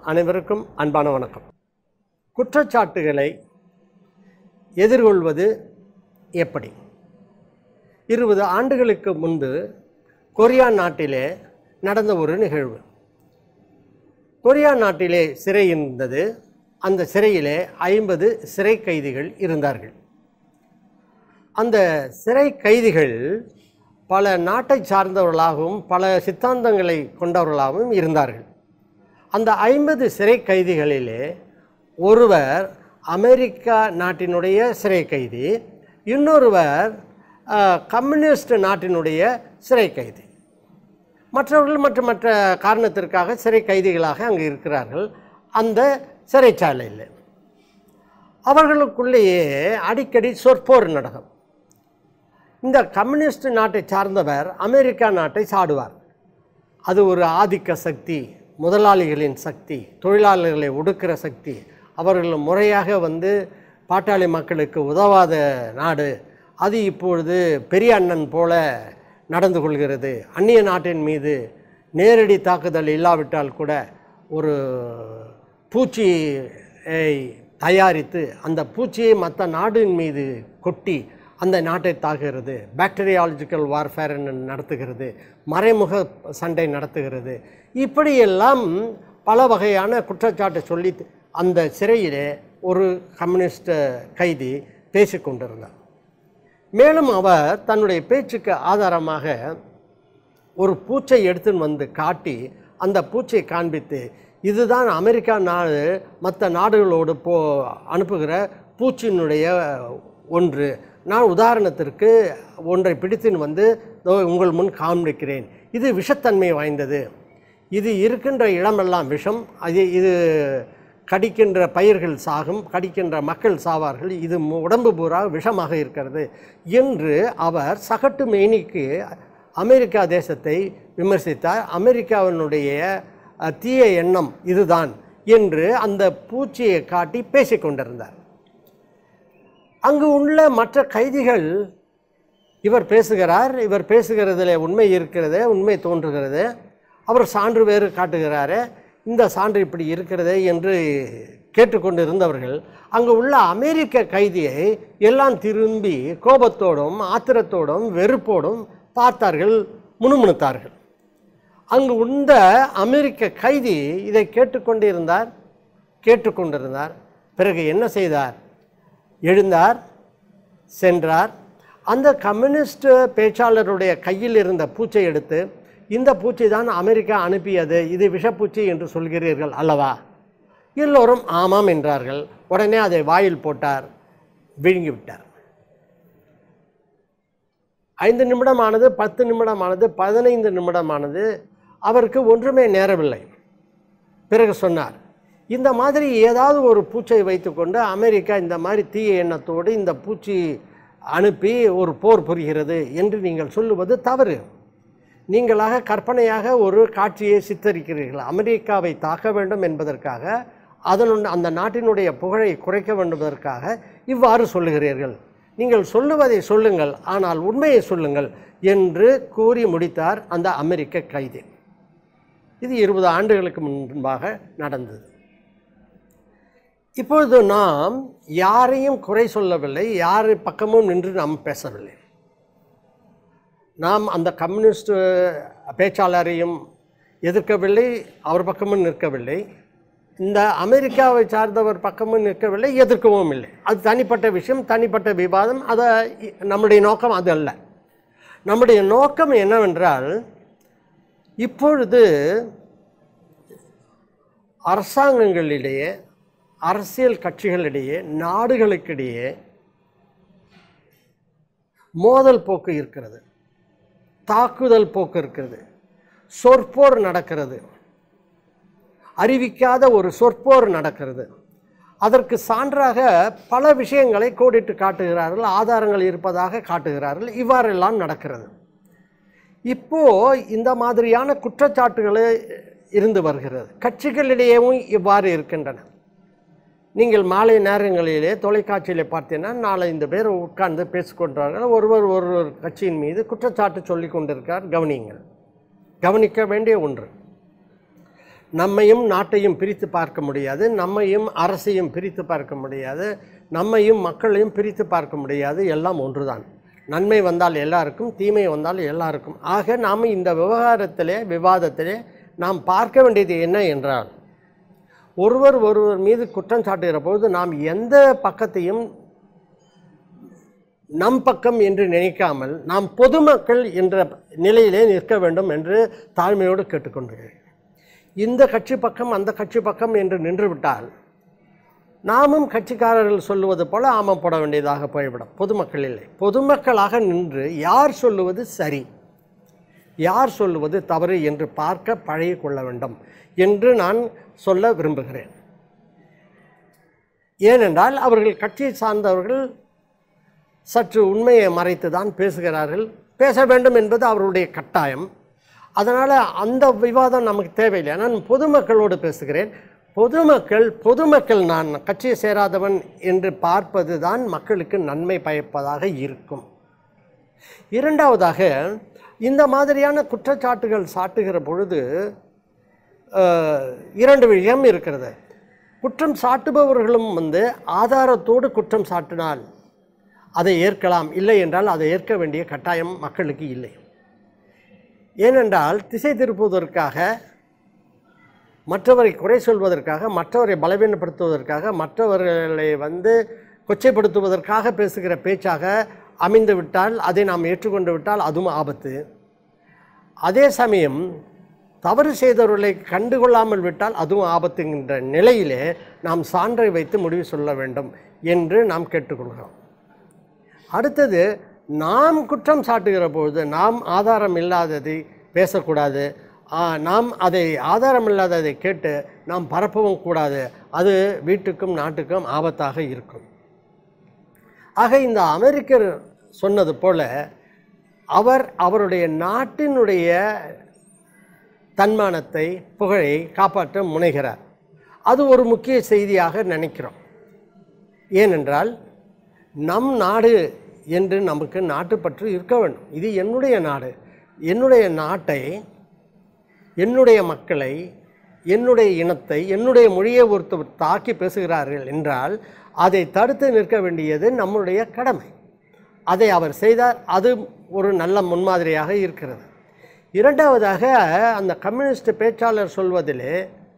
அனைவருக்கும் அன்பான வணக்கம் குற்றச்சாட்டுகளை எதிர்கொள்வது எப்படி இருபது ஆண்டுகளுக்கு முன்பு கொரியா நாட்டிலே நடந்த ஒரு நிகழ்வு கொரியா நாட்டிலே சிறை இருந்தது அந்த சிறையிலே ஐம்பது சிறை கைதிகள் இருந்தார்கள் அந்த சிறை கைதிகள் பல நாட்டை சார்ந்தவர்களாகவும் பல சித்தாந்தங்களை கொண்டவர்களாகவும் இருந்தார்கள் அந்த ஐம்பது சிறை கைதிகளிலே ஒருவர் அமெரிக்கா நாட்டினுடைய சிறை கைதி இன்னொருவர் அஹ், கம்யூனிஸ்ட் நாட்டினுடைய சிறை கைதி மற்றவர்கள் மற்ற மற்ற காரணத்திற்காக சிறை கைதிகளாக அங்கு இருக்கிறார்கள் அந்த சிறைச்சாலையில் அவர்களுக்குள்ளேயே அடிக்கடி சொற்போர் நடக்கும் இந்த கம்யூனிஸ்ட் நாட்டை சார்ந்தவர் அமெரிக்கா நாட்டை சாடுவார் அது ஒரு ஆதிக்க சக்தி முதலாளிகளின் சக்தி தொழிலாளர்களை ஒடுக்கிற சக்தி அவர்கள் முறையாக வந்து பாட்டாளி மக்களுக்கு உதவாத நாடு அது இப்பொழுது பெரிய அண்ணன் போல நடந்து கொள்கிறது அந்நிய நாட்டின் மீது நேரடி தாக்குதல் இல்லாவிட்டால் கூட ஒரு பூச்சியை தயாரித்து அந்த பூச்சியை மற்ற நாடின் மீது கொட்டி அந்த நாட்டை தாக்குகிறது பாக்டீரியாலஜிக்கல் வார்ஃபேர் நடத்துகிறது மறைமுக சண்டை நடத்துகிறது இப்படியெல்லாம் பல வகையான குற்றச்சாட்டை சொல்லி அந்த சிறையிலே ஒரு கம்யூனிஸ்ட் கைதி பேசிக்கொண்டிருந்தார் மேலும் அவர் தன்னுடைய பேச்சுக்கு ஆதாரமாக ஒரு பூச்சை எடுத்துன்னு வந்து காட்டி அந்த பூச்சை காண்பித்து இதுதான் அமெரிக்கா நாடு மற்ற நாடுகளோடு போ அனுப்புகிற பூச்சியினுடைய ஒன்று நான் உதாரணத்திற்கு ஒன்றை பிடித்துன்னு வந்து இதோ உங்கள் முன் காண்பிக்கிறேன் இது விஷத்தன்மை வாய்ந்தது இது இருக்கின்ற இடமெல்லாம் விஷம் அது இது கடிக்கின்ற பயிர்கள் சாகும் கடிக்கின்ற மக்கள் சாவார்கள் இது மு- உடம்பு பூரா விஷமாக இருக்கிறது என்று அவர் சகட்டு மேனிக்கு அமெரிக்கா தேசத்தை விமர்சித்தார் அமெரிக்காவினுடைய அஹ், தீய எண்ணம் இதுதான் என்று அந்த பூச்சியை காட்டி பேசிக் கொண்டிருந்தார் அங்கு உள்ள மற்ற கைதிகள் இவர் பேசுகிறார் இவர் பேசுகிறதுல உண்மை இருக்கிறது உண்மை தோன்றுகிறது அவர் சான்று வேறு காட்டுகிறாரே இந்த சான்று இப்படி இருக்கிறதே என்று கேட்டுக்கொண்டு இருந்தவர்கள் அங்கு உள்ள அமெரிக்க கைதியை எல்லாம் திரும்பி கோபத்தோடும் ஆத்திரத்தோடும் வெறுப்போடும் பார்த்தார்கள் முணுமுணுத்தார்கள் அங்கு உண்ட அமெரிக்க கைதி இதை கேட்டுக்கொண்டிருந்தார் கேட்டுக்கொண்டிருந்தார் பிறகு என்ன செய்தார் எழுந்தார் சென்றார் அந்த கம்யூனிஸ்ட் பேச்சாளருடைய கையில் இருந்த பூச்சை எடுத்து இந்த பூச்சி தான் அமெரிக்கா அனுப்பியது இது விஷப்பூச்சி என்று சொல்கிறீர்கள் அல்லவா எல்லோரும் ஆமாம் என்றார்கள் உடனே அதை வாயில் போட்டார் விழுங்கி விட்டார் ஐந்து நிமிடமானது பத்து நிமிடமானது பதினைந்து நிமிடமானது அவருக்கு ஒன்றுமே நேரவில்லை பிறகு சொன்னார் இந்த மாதிரி ஏதாவது ஒரு பூச்சை வைத்துக்கொண்டு அமெரிக்கா இந்த மாதிரி தீய எண்ணத்தோடு இந்த பூச்சி அனுப்பி ஒரு போர் புரிகிறது என்று நீங்கள் சொல்லுவது தவறு நீங்களாக கற்பனையாக ஒரு காட்சியை சித்தரிக்கிறீர்கள் அமெரிக்காவை தாக்க வேண்டும் என்பதற்காக அதனுடைய அந்த நாட்டினுடைய புகழை குறைக்க வேண்டுவதற்காக இவ்வாறு சொல்லுகிறீர்கள் நீங்கள் சொல்லுவதை சொல்லுங்கள் ஆனால் உண்மையை சொல்லுங்கள் என்று கூறி முடித்தார் அந்த அமெரிக்க கைதி இது இருபது ஆண்டுகளுக்கு முன்பாக நடந்தது இப்பொழுது நாம் யாரையும் குறை சொல்லவில்லை யார் பக்கமும் நின்று நாம் பேசவில்லை நாம் அந்த கம்யூனிஸ்ட் பேச்சாளரையும் எதிர்க்கவில்லை அவர் பக்கமும் நிற்கவில்லை இந்த அமெரிக்காவை சார்ந்தவர் பக்கமும் நிற்கவில்லை எதிர்க்கவும் இல்லை அது தனிப்பட்ட விஷயம் தனிப்பட்ட விவாதம் அதை நம்முடைய நோக்கம் அது அல்ல நம்முடைய நோக்கம் என்னவென்றால் இப்பொழுது அரசாங்கங்களிடையே அரசியல் கட்சிகளிடையே நாடுகளுக்கிடையே மோதல் போக்கு இருக்கிறது தாக்குதல் போக்கு இருக்கிறது சொற்போர் நடக்கிறது அறிவிக்காத ஒரு சொற்போர் நடக்கிறது அதற்கு சான்றாக பல விஷயங்களை கோடிட்டு காட்டுகிறார்கள் ஆதாரங்கள் இருப்பதாக காட்டுகிறார்கள் இவ்வாறெல்லாம் நடக்கிறது இப்போ இந்த மாதிரியான குற்றச்சாட்டுகளை இருந்து வருகிறது கட்சிகளிடையேவும் இவ்வாறு இருக்கின்றன நீங்கள் மாலை நேரங்களிலே தொலைக்காட்சியில் பார்த்தீங்கன்னா நாலு இந்த பேர் உட்கார்ந்து பேசிக்கொண்டார்கள் ஒருவர் ஒருவர் கட்சியின் மீது குற்றச்சாட்டு சொல்லி கொண்டிருக்கார் கவனியுங்கள் கவனிக்க வேண்டிய ஒன்று நம்மையும் நாட்டையும் பிரித்து பார்க்க முடியாது நம்மையும் அரசையும் பிரித்து பார்க்க முடியாது நம்மையும் மக்களையும் பிரித்து பார்க்க முடியாது எல்லாம் ஒன்றுதான் நன்மை வந்தால் எல்லாருக்கும் தீமை வந்தால் எல்லாருக்கும் ஆக நாம் இந்த விவகாரத்திலே விவாதத்திலே நாம் பார்க்க வேண்டியது என்ன என்றால் ஒருவர் ஒருவர் மீது குற்றம் சாட்டுகிற பொழுது நாம் எந்த பக்கத்தையும் நம் பக்கம் என்று நினைக்காமல் நாம் பொதுமக்கள் என்ற நிலையிலே நிற்க வேண்டும் என்று தாழ்மையோடு கேட்டுக்கொண்டிருக்கிறேன் இந்த கட்சி பக்கம் அந்த கட்சி பக்கம் என்று நின்றுவிட்டால் நாமும் கட்சிக்காரர்கள் சொல்லுவது போல ஆமம் போட வேண்டியதாக போய்விடும் பொதுமக்கள் இல்லை பொதுமக்களாக நின்று யார் சொல்லுவது சரி யார் சொல்லுவது தவறு என்று பார்க்க பழகிக் கொள்ள வேண்டும் என்று நான் சொல்ல விரும்புகிறேன் ஏனென்றால் அவர்கள் கட்சியை சார்ந்தவர்கள் சற்று உண்மையை மறைத்து தான் பேசுகிறார்கள் பேச வேண்டும் என்பது அவருடைய கட்டாயம் அதனால் அந்த விவாதம் நமக்கு தேவையில்லை நான் பொதுமக்களோடு பேசுகிறேன் பொதுமக்கள் பொதுமக்கள் நான் கட்சியை சேராதவன் என்று பார்ப்பது தான் மக்களுக்கு நன்மை பயப்பதாக இருக்கும் இரண்டாவதாக இந்த மாதிரியான குற்றச்சாட்டுகள் சாட்டுகிற பொழுது அஹ், இரண்டு விஷயம் இருக்கிறது குற்றம் சாட்டுபவர்களும் வந்து ஆதாரத்தோடு குற்றம் சாட்டினால் அதை ஏற்கலாம் இல்லை என்றால் அதை ஏற்க வேண்டிய கட்டாயம் மக்களுக்கு இல்லை ஏனென்றால் திசை திருப்புவதற்காக மற்றவரை குறை சொல்வதற்காக மற்றவரை பலவீனப்படுத்துவதற்காக மற்றவர்களை வந்து கொச்சைப்படுத்துவதற்காக பேசுகிற பேச்சாக அமைந்து விட்டால் அதை நாம் ஏற்றுக்கொண்டு விட்டால் அதுவும் ஆபத்து அதே சமயம் தவறு செய்தவர்களை கண்டுகொள்ளாமல் விட்டால் அதுவும் ஆபத்துங்கிற நிலையிலே நாம் சான்றை வைத்து முடிவு சொல்ல வேண்டும் என்று நாம் கேட்டுக்கொள்கிறோம் அடுத்தது நாம் குற்றம் சாட்டுகிற பொழுது நாம் ஆதாரம் இல்லாததை பேசக்கூடாது ஆ, நாம் அதை ஆதாரம் இல்லாததை கேட்டு நாம் பரப்பவும் கூடாது அது வீட்டுக்கும் நாட்டுக்கும் ஆபத்தாக இருக்கும் ஆக இந்த அமெரிக்கர் சொன்னது போல அவர் அவருடைய நாட்டினுடைய தன்மானத்தை புகழை காப்பாற்ற முனைகிறார் அது ஒரு முக்கிய செய்தியாக நினைக்கிறோம் ஏனென்றால் நம் நாடு என்று நமக்கு நாட்டுப்பற்று இருக்க வேண்டும் இது என்னுடைய நாடு என்னுடைய நாட்டை என்னுடைய மக்களை என்னுடைய இனத்தை என்னுடைய மொழியை ஒருத்தர் தாக்கி பேசுகிறார்கள் என்றால் அதை தடுத்து நிற்க வேண்டியது நம்முடைய கடமை அதை அவர் செய்தார் அது ஒரு நல்ல முன்மாதிரியாக இருக்கிறது இரண்டாவதாக அந்த கம்யூனிஸ்ட் பேச்சாளர் சொல்வதிலே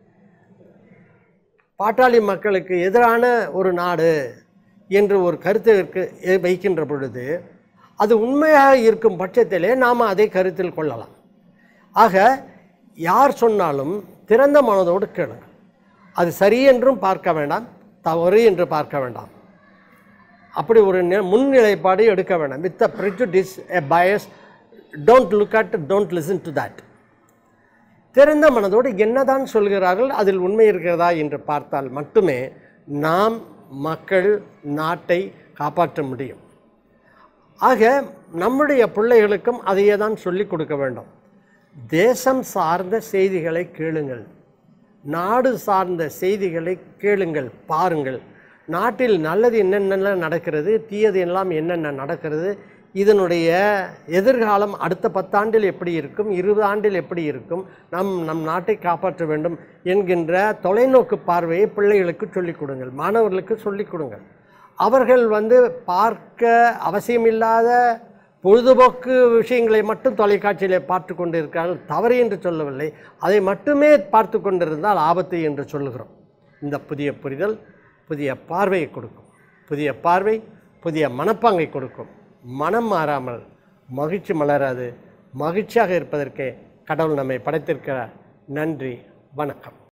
பாட்டாளி மக்களுக்கு எதிரான ஒரு நாடு என்று ஒரு கருத்தை வைக்க- வைக்கின்ற பொழுது அது உண்மையாக இருக்கும் பட்சத்திலே நாம் அதை கருத்தில் கொள்ளலாம் ஆக யார் சொன்னாலும் திறந்த மனதோடு கேளுங்க அது சரி என்றும் பார்க்க வேண்டாம் தவறு என்று பார்க்க வேண்டாம் அப்படி ஒரு நி- முன்னிலைப்பாடு எடுக்க வேண்டாம் with a prejudice a bias don't look at don't listen to that திறந்த மனதோடு என்னதான் சொல்கிறார்கள் அதில் உண்மை இருக்கிறதா என்று பார்த்தால் மட்டுமே நாம் மக்கள் நாட்டை காப்பாற்ற முடியும் ஆக நம்முடைய பிள்ளைகளுக்கும் அதையே தான் சொல்லிக் கொடுக்க வேண்டும் தேசம் சார்ந்த செய்திகளை கேளுங்கள் நாடு சார்ந்த செய்திகளை கேளுங்கள் பாருங்கள் நாட்டில் நல்லது என்னென்னலாம் நடக்கிறது தீயது எல்லாம் என்னென்ன நடக்கிறது இதனுடைய எதிர்காலம் அடுத்த பத்தாண்டில் எப்படி இருக்கும் இருபது ஆண்டில் எப்படி இருக்கும் நம் நம் நாட்டை காப்பாற்ற வேண்டும் என்கின்ற தொலைநோக்கு பார்வையை பிள்ளைகளுக்கு சொல்லிக் கொடுங்கள் மாணவர்களுக்கு சொல்லிக் கொடுங்கள் அவர்கள் வந்து பார்க்க அவசியமில்லாத பொழுதுபோக்கு விஷயங்களை மட்டும் தொலைக்காட்சியிலே பார்த்து கொண்டிருக்கிறார்கள் தவறு என்று சொல்லவில்லை அதை மட்டுமே பார்த்து கொண்டிருந்தால் ஆபத்து என்று சொல்லுகிறோம் இந்த புதிய புரிதல் புதிய பார்வையை கொடுக்கும் புதிய பார்வை புதிய மனப்பாங்கை கொடுக்கும் மனம் மாறாமல் மகிழ்ச்சி மலராது மகிழ்ச்சியாக இருப்பதற்கே கடவுள் நம்மை படைத்திருக்கிறார் நன்றி வணக்கம்